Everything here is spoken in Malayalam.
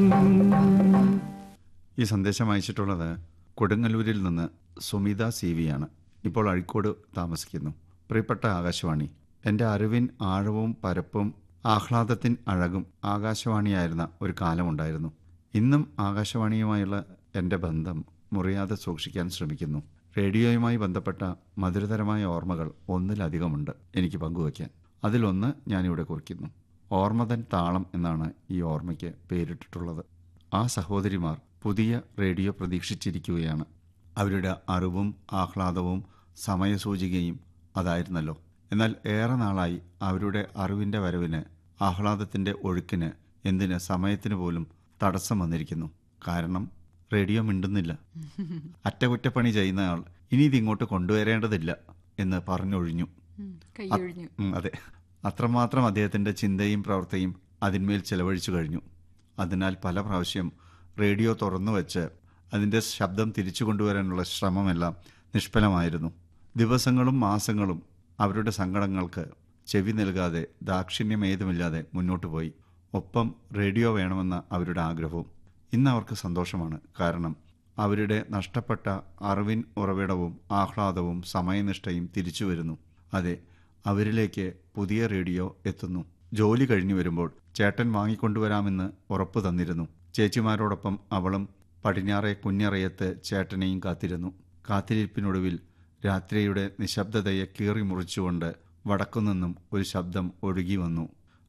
ഈ സന്ദേശം അയച്ചിട്ടുള്ളത് കൊടുങ്ങല്ലൂരിൽ നിന്ന് സുമിത സി വിയാണ് ഇപ്പോൾ അഴീക്കോട് താമസിക്കുന്നു പ്രിയപ്പെട്ട ആകാശവാണി എൻ്റെ അറിവിൻ ആഴവും പരപ്പും ആഹ്ലാദത്തിൻ അഴകും ആകാശവാണിയായിരുന്ന ഒരു കാലമുണ്ടായിരുന്നു ഇന്നും ആകാശവാണിയുമായുള്ള എൻ്റെ ബന്ധം മുറിയാതെ സൂക്ഷിക്കാൻ ശ്രമിക്കുന്നു റേഡിയോയുമായി ബന്ധപ്പെട്ട മധുരതരമായ ഓർമ്മകൾ ഒന്നിലധികമുണ്ട് എനിക്ക് പങ്കുവയ്ക്കാൻ അതിലൊന്ന് ഞാനിവിടെ കുറിക്കുന്നു ഓർമ്മതൻ താളം എന്നാണ് ഈ ഓർമ്മയ്ക്ക് പേരിട്ടിട്ടുള്ളത് ആ സഹോദരിമാർ പുതിയ റേഡിയോ പ്രതീക്ഷിച്ചിരിക്കുകയാണ് അവരുടെ അറിവും ആഹ്ലാദവും സമയസൂചികയും അതായിരുന്നല്ലോ എന്നാൽ ഏറെ നാളായി അവരുടെ അറിവിൻ്റെ വരവിന് ആഹ്ലാദത്തിൻ്റെ ഒഴുക്കിന് എന്തിന് സമയത്തിന് പോലും തടസ്സം വന്നിരിക്കുന്നു കാരണം റേഡിയോ മിണ്ടുന്നില്ല അറ്റകുറ്റപ്പണി ചെയ്യുന്നയാൾ ഇനി ഇതിങ്ങോട്ട് കൊണ്ടുവരേണ്ടതില്ല എന്ന് പറഞ്ഞൊഴിഞ്ഞു കൈയൊഴിഞ്ഞു ഉം, അതെ അത്രമാത്രം അദ്ദേഹത്തിൻ്റെ ചിന്തയും പ്രവൃത്തിയും അതിന്മേൽ ചെലവഴിച്ചു കഴിഞ്ഞു അതിനാൽ പല പ്രാവശ്യം റേഡിയോ തുറന്നു വെച്ച് അതിൻ്റെ ശബ്ദം തിരിച്ചു കൊണ്ടുവരാനുള്ള ശ്രമമെല്ലാം നിഷ്ഫലമായിരുന്നു ദിവസങ്ങളും മാസങ്ങളും അവരുടെ സങ്കടങ്ങൾക്ക് ചെവി നൽകാതെ ദാക്ഷിണ്യമേതുമില്ലാതെ മുന്നോട്ട് പോയി ഒപ്പം റേഡിയോ വേണമെന്ന അവരുടെ ആഗ്രഹവും ഇന്ന് അവർക്ക് സന്തോഷമാണ് കാരണം അവരുടെ നഷ്ടപ്പെട്ട അറിവിൻ ഉറവിടവും ആഹ്ലാദവും സമയനിഷ്ഠയും തിരിച്ചു വരുന്നു അതെ അവരിലേക്ക് പുതിയ റേഡിയോ എത്തുന്നു ജോലി കഴിഞ്ഞു വരുമ്പോൾ ചേട്ടൻ വാങ്ങിക്കൊണ്ടുവരാമെന്ന് ഉറപ്പു തന്നിരുന്നു ചേച്ചിമാരോടൊപ്പം അവളും പടിഞ്ഞാറെ കുഞ്ഞറയത്ത് ചേട്ടനെയും കാത്തിരുന്നു കാത്തിരിപ്പിനൊടുവിൽ രാത്രിയുടെ നിശബ്ദതയെ കീറി മുറിച്ചുകൊണ്ട് വടക്കുനിന്നും ഒരു ശബ്ദം ഒഴുകി വന്നു